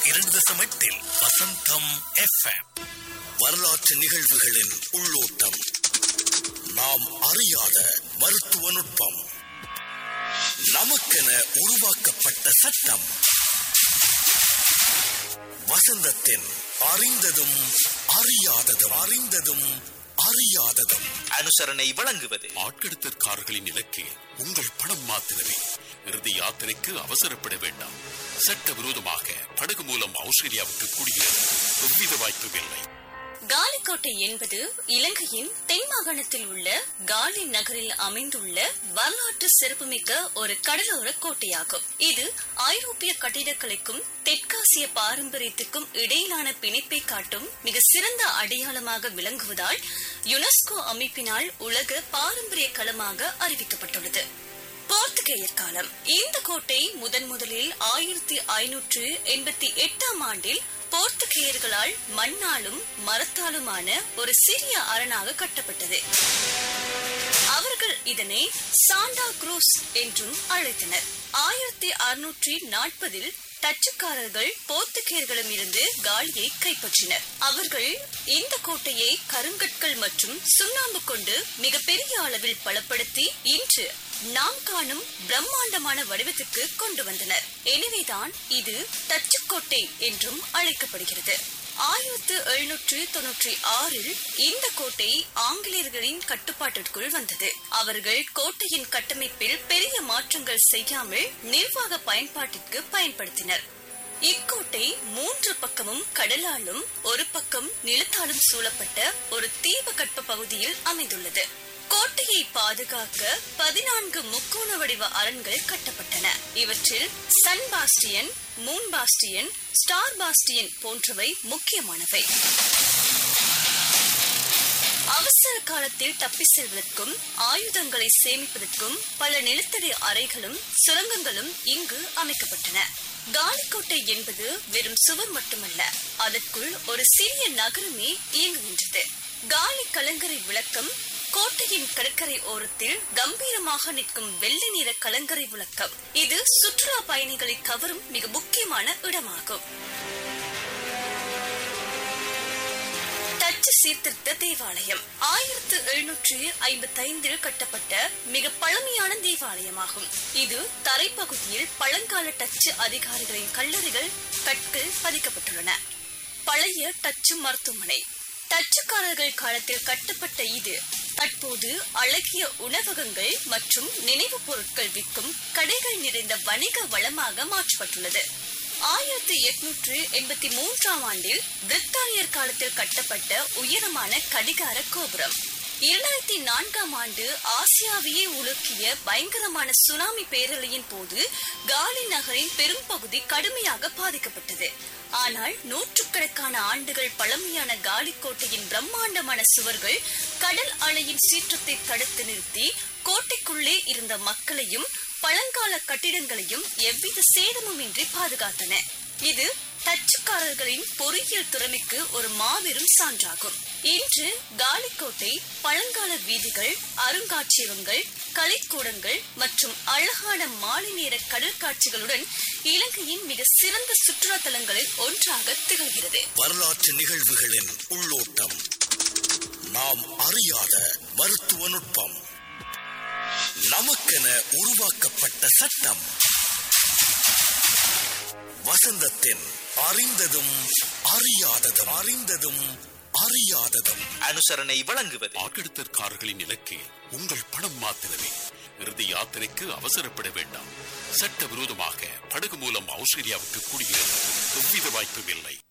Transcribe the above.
இரண்டு தசம் எட்டில் வசந்தம் எஃப்எம் வரலாற்று நிகழ்வுகளின் உள்ளோட்டம் நாம் அறியாத மருத்துவ நுட்பம் நமக்கென உருவாக்கப்பட்ட சட்டம் வசந்தத்தின் அறிந்ததும் அறியாததும் அறிந்ததும் அறியாததும் அனுசரணை வழங்குவது ஆட்கடத்தற்காரர்களின் இலக்கு உங்கள் பணம் மாத்திரமே இறுதி யாத்திரைக்கு அவசரப்பட வேண்டாம் சட்டவிரோதமாக படகு மூலம் ஆஸ்திரேலியாவுக்கு குடியேற எவ்வித வாய்ப்பும் இல்லை காலிக்கோட்டை என்பது இலங்கையின் தென் மாகாணத்தில் உள்ள காலி நகரில் அமைந்துள்ள வரலாற்று சிறப்புமிக்க ஒரு கடலோர கோட்டையாகும் இது ஐரோப்பிய கட்டிடக்கலைக்கும் தெற்காசிய பாரம்பரியத்துக்கும் இடையிலான பிணைப்பை காட்டும் மிக சிறந்த அடையாளமாக விளங்குவதால் யுனெஸ்கோ அமைப்பினால் உலக பாரம்பரிய களமாக அறிவிக்கப்பட்டுள்ளது போர்த்துகேயர் காலம் இந்த கோட்டை முதன் முதலில் ஆயிரத்தி ஐநூற்று எண்பத்தி எட்டாம் ஆண்டில் போர்த்துகேயர்களால் மண்ணாலும் மரத்தாலுமான ஒரு சிறிய அரணாக கட்டப்பட்டது அவர்கள் இதனை சாண்டா குரூஸ் என்றும் அழைத்தனர் ஆயிரத்தி அறுநூற்றி நாற்பதில் டச்சுக்காரர்கள் போர்த்துகேயர்களிடமிருந்து காலியை கைப்பற்றினர் அவர்கள் இந்த கோட்டையை கருங்கற்கள் மற்றும் சுண்ணாம்பு கொண்டு மிகப்பெரிய அளவில் பலப்படுத்தி இன்று நாம் காணும் பிரம்மாண்டமான வடிவத்துக்கு கொண்டு வந்தனர் எனவேதான் இது டச்சுக்கோட்டை என்றும் அழைக்கப்படுகிறது ஆயிரத்து எழுநூற்று தொன்னூற்றி ஆறில் இந்த கோட்டை ஆங்கிலேயர்களின் கட்டுப்பாட்டிற்குள் வந்தது அவர்கள் கோட்டையின் கட்டமைப்பில் பெரிய மாற்றங்கள் செய்யாமல் நிர்வாக பயன்பாட்டிற்கு பயன்படுத்தினர் இக்கோட்டை மூன்று பக்கமும் கடலாலும் ஒரு பக்கம் நிலத்தாலும் சூழப்பட்ட ஒரு தீபகற்ப பகுதியில் அமைந்துள்ளது கோட்டையை பாதுகாக்க பதினான்கு முக்கோண வடிவ அரண்கள் கட்டப்பட்டன இவற்றில் sun bastion moon bastion star bastion போன்றவை முக்கியமானவை அவசர காலத்தில் தப்பி செல்வதற்கும் ஆயுதங்களை சேமிப்பதற்கும் பல நிலத்தடி அறைகளும் சுரங்கங்களும் இங்கு அமைக்கப்பட்டன காலிக்கோட்டை என்பது வெறும் சுவர் மட்டுமல்ல அதற்குள் ஒரு சிறிய நகரமே இயங்குகின்றது காலி கலங்கரை விளக்கம் கோட்டையின் கடற்கரை ஓரத்தில் கம்பீரமாக நிற்கும் வெள்ளை நிற கலங்கரை விளக்கம் இது சுற்றுலா பயணிகளை கவரும் மிக முக்கியமான இடமாகும் டச்சு சீர்திருத்த தேவாலயம் ஆயிரத்து எழுநூற்று ஐம்பத்தி ஐந்தில் கட்டப்பட்ட மிக பழமையான தேவாலயமாகும் இது தரைப்பகுதியில் பழங்கால டச்சு அதிகாரிகளின் கல்லறைகள் கற்கள் பதிக்கப்பட்டுள்ளன பழைய டச்சு மருத்துவமனை டச்சுக்காரர்கள் காலத்தில் கட்டப்பட்ட இது தற்போது அழகிய உணவகங்கள் மற்றும் நினைவு பொருட்கள் விற்கும் கடைகள் நிறைந்த வணிக வளமாக மாற்றப்பட்டுள்ளது ஆயிரத்தி எட்நூற்று எண்பத்தி மூன்றாம் ஆண்டில் பிரித்தானியர் காலத்தில் கட்டப்பட்ட உயரமான கடிகார கோபுரம் இரண்டாயிரத்தி நான்காம் ஆண்டு ஆசியாவையே உலுக்கிய பயங்கரமான சுனாமி பேரலையின் போது காலி நகரின் பெரும்பகுதி கடுமையாக பாதிக்கப்பட்டது ஆனால் நூற்றுக்கணக்கான ஆண்டுகள் பழமையான காலிக்கோட்டையின் பிரம்மாண்டமான சுவர்கள் கடல் அலையின் சீற்றத்தை தடுத்து நிறுத்தி கோட்டைக்குள்ளே இருந்த மக்களையும் பழங்கால கட்டிடங்களையும் எவ்வித சேதமுமின்றி பாதுகாத்தன இது டச்சுக்காரர்களின் பொறியியல் திறமைக்கு ஒரு மாபெரும் சான்றாகும் இன்று காலிக்கோட்டை பழங்கால வீதிகள் அருங்காட்சியகங்கள் கலைக்கூடங்கள் மற்றும் அழகான மாலை நேர கடல் காட்சிகளுடன் இலங்கையின் மிக சிறந்த சுற்றுலா தலங்களில் ஒன்றாக திகழ்கிறது வரலாற்று நிகழ்வுகளின் உள்ளோட்டம் நாம் அறியாத மருத்துவ நுட்பம் நமக்கென உருவாக்கப்பட்ட சட்டம் வசந்தத்தின் அறிந்ததும் அறியாததும் அறிந்ததும் அறியாததும் அனுசரணை வழங்குவது ஆட்கடத்தற்காரர்களின் இலக்கு உங்கள் பணம் மாத்திரமே இறுதி யாத்திரைக்கு அவசரப்பட வேண்டாம் சட்டவிரோதமாக படகு மூலம் ஆஸ்திரேலியாவுக்கு குடியேற எவ்வித வாய்ப்பும் இல்லை